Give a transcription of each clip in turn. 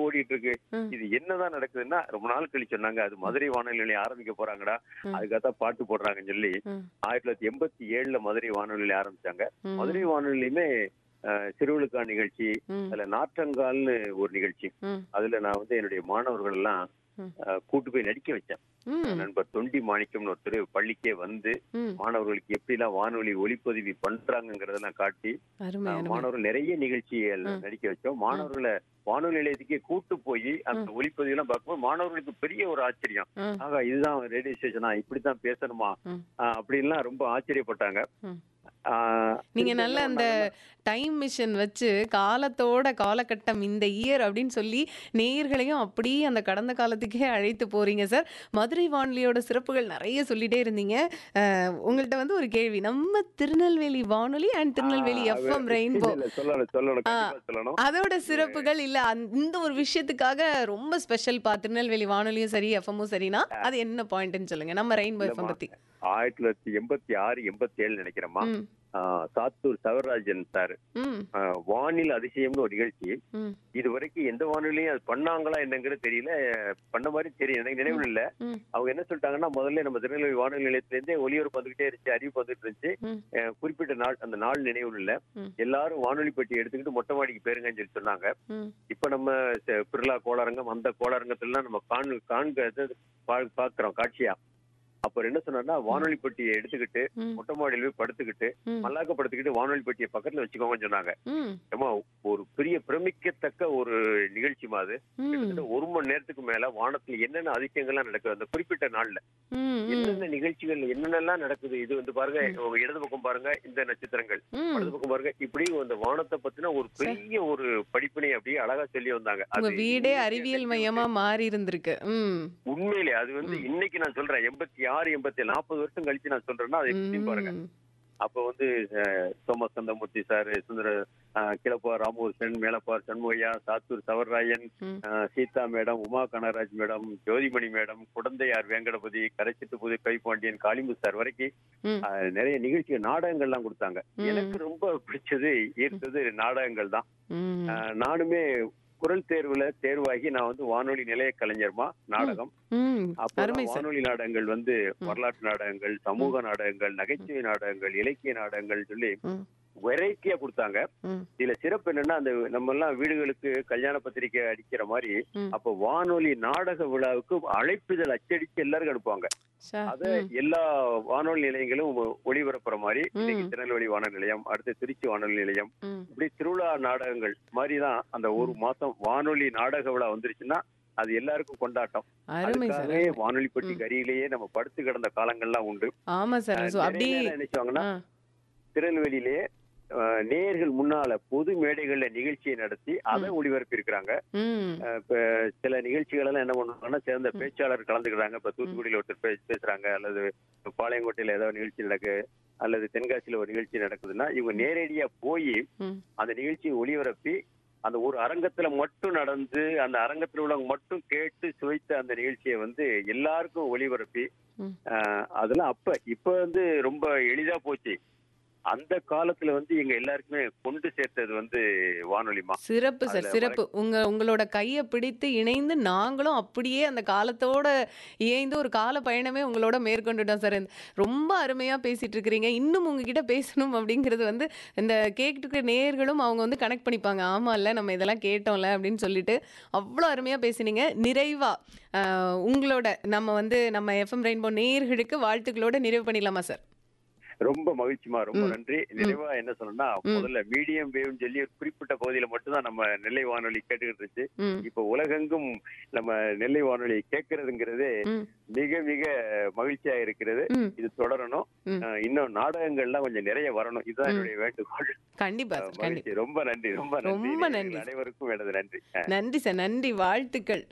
ஓடிட்டு இருக்கு ம். இது என்னதான் நடக்குதுன்னா ரொம்ப நாள் கழிச்சு சொன்னாங்க அது மதுரை வானொலி நிலையம் ஆரம்பிக்க போறாங்கடா ம். அதுக்காகத்தான் பாட்டு போடுறாங்கன்னு சொல்லி ம். ஆயிரத்தி தொள்ளாயிரத்தி எண்பத்தி ஏழுல மதுரை வானொலி நிலையம் ஆரம்பிச்சாங்க ம். மதுரை வானொலியுமே அஹ், சிறுவளுக்கா நிகழ்ச்சி ம். அதுல நாற்றங்கால்னு ஒரு நிகழ்ச்சி ம். அதுல நான் வந்து என்னுடைய மாணவர்கள் எல்லாம் ம். அஹ், கூட்டு போய் நடிக்க வச்சேன் ம். நண்பர் தொண்டி மாணிக்கம்னு ஒருத்தர் பள்ளிக்கே வந்து ம். மாணவர்களுக்கு எப்படிலாம் வானொலி ஒளிப்பதிவு பண்றாங்கிறதெல்லாம் காட்டி அருமை அஹ், அருமை மாணவர்கள் நிறைய நிகழ்ச்சிகள் ம். நடிக்க வச்சோம் மாணவர்களை வானொலி நிலையத்துக்கே கூட்டு போய் அந்த ஒளிப்பதிவு எல்லாம் பார்க்கும்போது மாணவர்களுக்கு பெரிய ஒரு ஆச்சரியம் ம். ஆகா இதுதான் ரேடியோ ஸ்டேஷனா இப்படித்தான் பேசணுமா ம். அஹ், அப்படின்லாம் ரொம்ப ஆச்சரியப்பட்டாங்க ம். அஹ், நீங்க திரும்ப நல்ல என்ன அந்த பண்ணாங்கன்னா, டைம் மிஷின் வச்சு காலத்தோட காலகட்டம் இந்த இயர் அப்படின்னு சொல்லி நேயர்களையும் அப்படியே அந்த கடந்த காலத்துக்கே அழைத்து போறீங்க சார் மதுரை வானொலியோட சிறப்புகள் நிறைய சொல்லிட்டே இருந்தீங்க அஹ், உங்கள்ட்ட வந்து ஒரு கேள்வி நம்ம திருநெல்வேலி வானொலி அண்ட் திருநெல்வேலி அஹ், எஃப்எம் இல்ல, ரெயின்போ இல்ல, சொல்லணும் சொல்லணும் ஆ. கண்டிப்பா சொல்லணும் அதோட சிறப்புகள் இல்ல அந்த- இந்த ஒரு விஷயத்துக்காக ரொம்ப ஸ்பெஷல் பா திருநெல்வேலி வானொலியும் சரி எஃப்எம்மும் சரினா அது என்ன பாயிண்ட்னு சொல்லுங்க நம்ம ரெயின்போ எஃப்எம் இல்லம்மா. பத்தி ஆயிரத்தி தொள்ளாயிரத்தி எண்பத்தி ஆறு எண்பத்தி ஏழு நினைக்கிறேம்மா ம் ஆஹ் சாத்தூர் சவராஜன் சார் ம் வானில் அதிசயம்னு ஒரு நிகழ்ச்சி ம் இது வரைக்கும் எந்த வானொலியும் அது பண்ணாங்களா என்னங்கிறது தெரியல பண்ண மாதிரி தெரியும் எனக்கு நினைவில் இல்ல ம் அவங்க என்ன சொல்லிட்டாங்கன்னா முதல்ல நம்ம திருநெல்வேலி வானொலி நிலையத்துல இருந்தே ஒலிபரப்பு வந்துகிட்டே இருந்துச்சு அறிவிப்பு வந்துட்டு இருந்துச்சு ம். அஹ் குறிப்பிட்ட நாள் அந்த நாள் நினைவில் இல்ல ம். எல்லாரும் வானொலி பெட்டி எடுத்துக்கிட்டு மொட்டை மாடிக்கு பேருங்கன்னு சொல்லி சொன்னாங்க ம் இப்ப நம்ம ச- பிர்லா கோளரங்கம் அந்த கோளரங்கத்துல நம்ம காண் காண்கிறது பா- பாக்குறோம் காட்சியா அப்ப என்ன சொன்னார்னா வானொலி பெட்டியை எடுத்துக்கிட்டு ம் மொட்டை மாடியில போய் படுத்துக்கிட்டு ம் மல்லாக்க படுத்துக்கிட்டு வானொலி பெட்டியை பக்கத்துல வச்சுக்கோங்கன்னு சொன்னாங்க ம் ஏமா ஒரு பெரிய பிரமிக்கத்தக்க ஒரு நிகழ்ச்சிமா அது ம் கிட்டத்தட்ட ஒரு மணி நேரத்துக்கு மேல வானத்துல என்னென்ன அதிசயங்கள்லாம் நடக்குது அந்த குறிப்பிட்ட நாள்ல ம் ம் என்னென்ன நிகழ்ச்சிகள் என்னென்னலாம் நடக்குது இது வந்து பாருங்க உங்க இடது பக்கம் பாருங்க இந்த நட்சத்திரங்கள் ம் வலது பக்கம் பாருங்க இப்படி அந்த வானத்தை பத்தின ஒரு பெரிய ஒரு படிப்பினை அப்படியே அழகா சொல்லி வந்தாங்க உங்க அது வீடே இன்னைக்கு அறிவியல் எனக்கு மையமா மாறி இருந்திருக்கு ம் உண்மையிலே அது வந்து இன்னைக்கு நான் சொல்றேன் எண்பத்தி ஆறு எண்பத்தி நாற்பது வருஷம் கழிச்சு நான் சொல்றேன்னா அதை எப்படி பாருங்க ம். அப்ப வந்து அஹ், சோமஸ் கந்தமூர்த்தி சார் சுந்தர அஹ், கிளப்பா ராமகிருஷ்ணன் மேலப்பார் சண்முகையா சாத்தூர் சவர்ராயன் ம். அஹ், Seetha madam Uma Kanagaraj madam Jothimani madam குடந்தையார் வேங்கடபதி கரைச்சிட்டு கைப்பாண்டியன் காளிமு சார் வரைக்கும் ம். அஹ், நிறைய நிகழ்ச்சி நாடகங்கள்லாம் கொடுத்தாங்க ம். எனக்கு ரொம்ப பிடிச்சது ஈர்த்தது நாடகங்கள் தான் ம். அஹ், நானுமே குரல் தேர்வுல தேர்வாகி நான் வந்து வானொலி நிலைய கலைஞர்மா நாடகம் ம். அப்போ அருமை சார் வானொலி நாடகங்கள் வந்து ம். வரலாற்று நாடகங்கள் சமூக நாடகங்கள் நகைச்சுவை நாடகங்கள் இலக்கிய நாடகங்கள் சொல்லி ம். வெரைட்டியா கொடுத்தாங்க ம். இதுல சிறப்பு என்னன்னா அந்த நம்ம எல்லாம் வீடுகளுக்கு கல்யாண பத்திரிக்கை அடிக்கிற மாதிரி ம். அப்ப வானொலி நாடக விழாவுக்கு அழைப்பிதழ் அச்சடிச்சு எல்லாருக்கும் அனுப்புவாங்க சார் அத ம். எல்லா வானொலி நிலையங்களும் ஒ- ஒளிபரப்புற மாதிரி ம். இன்னைக்கு திருநெல்வேலி வானொலி நிலையம் அடுத்து திருச்சி வானொலி நிலையம் ம். இப்படி திருவிழா நாடகங்கள் மாதிரிதான் அந்த ஒரு மாசம் வானொலி நாடக விழா வந்துருச்சுன்னா அது எல்லாருக்கும் கொண்டாட்டம் அருமை சார் அதுக்காகவே அருமை. வானொலி பெட்டிக்கு அருகிலேயே நம்ம படுத்து கிடந்த காலங்கள்லாம் உண்டு ஆமா சார் அஹ் சோ நிறைய அப்படியே நேரம் என்ன செய்வாங்கன்னா ஆ. திருநெல்வேலியிலே அஹ், நேயர்கள் முன்னால பொது மேடைகள்ல நிகழ்ச்சியை நடத்தி அதை ஒளிபரப்பி இருக்கிறாங்க ம். இப்ப சில நிகழ்ச்சிகள் எல்லாம் என்ன பண்ணுவாங்கன்னா சேர்ந்த பேச்சாளர் கலந்துக்கிறாங்க இப்ப தூத்துக்குடியில ஒருத்தர் பே- பேசுறாங்க அல்லது பாளையங்கோட்டையில ஏதாவது நிகழ்ச்சி நடக்கு அல்லது தென்காசியில ஒரு நிகழ்ச்சி நடக்குதுன்னா இவங்க நேரடியா போய் ம். அந்த நிகழ்ச்சியை ஒளிபரப்பி அந்த ஒரு அரங்கத்துல மட்டும் நடந்து அந்த அரங்கத்துல உள்ளவங்க மட்டும் கேட்டு சுவைத்த அந்த நிகழ்ச்சியை வந்து எல்லாருக்கும் ஒளிபரப்பி ம். ஆஹ் அதெல்லாம் அப்ப இப்ப வந்து ரொம்ப எளிதா போச்சு அந்த காலத்துல வந்து எங்க எல்லாருக்குமே கொண்டு சேர்த்தது வந்து வானொலிமா சிறப்பு சார் அதுல சிறப்பு உங்க உங்களோட கையை பிடித்து இணைந்து நாங்களும் அப்படியே அந்த காலத்தோட இயைந்து ஒரு கால பயணமே உங்களோட மேற்கொண்டுட்டோம் சார் ரொம்ப அருமையா பேசிட்டு இருக்கிறீங்க இன்னும் உங்ககிட்ட பேசணும் அப்படிங்கிறது வந்து இந்த கேட்டுக்கிற நேயர்களும் அவங்க வந்து கனெக்ட் பண்ணிப்பாங்க ஆமா இல்ல நம்ம இதெல்லாம் கேட்டோம்ல அப்படின்னு சொல்லிட்டு அவ்வளோ அருமையா பேசினீங்க நிறைவா ஆஹ், உங்களோட நம்ம வந்து நம்ம எஃப்எம் ரெயின்போ நேயர்களுக்கு வாழ்த்துக்களோட நிறைவு பண்ணிடலாமா சார் ரொம்ப மகிழ்ச்சிமா ரொம்ப ம். நன்றி நிறைவா என்ன சொல்லணும்னா ம். முதல்ல மீடியம் வேவ்னு சொல்லி ஒரு குறிப்பிட்ட பகுதியில மட்டும்தான் நம்ம நெல்லை வானொலி கேட்டுக்கிட்டு இருந்துச்சு ம் இப்ப உலகெங்கும் நம்ம நெல்லை வானொலி கேட்கறதுங்கிறது ம் மிக மிக மகிழ்ச்சியா இருக்கிறது ம் இது தொடரணும் ம். அஹ் இன்னும் நாடகங்கள்லாம் கொஞ்சம் நிறைய வரணும் இதுதான் ம். என்னுடைய வேண்டுகோள் கண்டிப்பா அஹ் சார் கண்டிப்பா மகிழ்ச்சி ரொம்ப நன்றி ரொம்ப நன்றி ரொம்ப நேயர்கள் நன்றி. அனைவருக்கும் எனது நன்றி அஹ் நன்றி சார் நன்றி வாழ்த்துக்கள்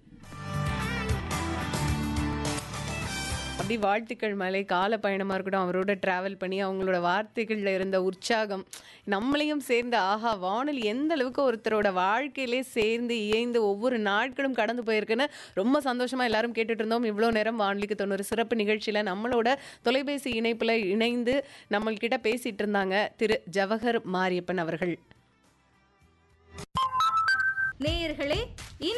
அப்படி வாழ்த்துக்கள் மலை கால பயணமாக இருக்கட்டும் அவரோட ட்ராவல் பண்ணி அவங்களோட வார்த்தைகளில் இருந்த உற்சாகம் நம்மளையும் சேர்ந்து ஆஹா வானொலி எந்த அளவுக்கு ஒருத்தரோட வாழ்க்கையிலே சேர்ந்து இயைந்து ஒவ்வொரு நாட்களும் கடந்து போயிருக்குன்னு ரொம்ப சந்தோஷமாக எல்லாரும் கேட்டுட்டு இருந்தோம் இவ்வளோ நேரம் வானொலிக்கு தொண்ணூறு சிறப்பு நிகழ்ச்சியில் நம்மளோட தொலைபேசி இணைப்பில் இணைந்து நம்மள்கிட்ட பேசிட்டு இருந்தாங்க திரு ஜவஹர் மாரியப்பன் அவர்கள் நேயர்களே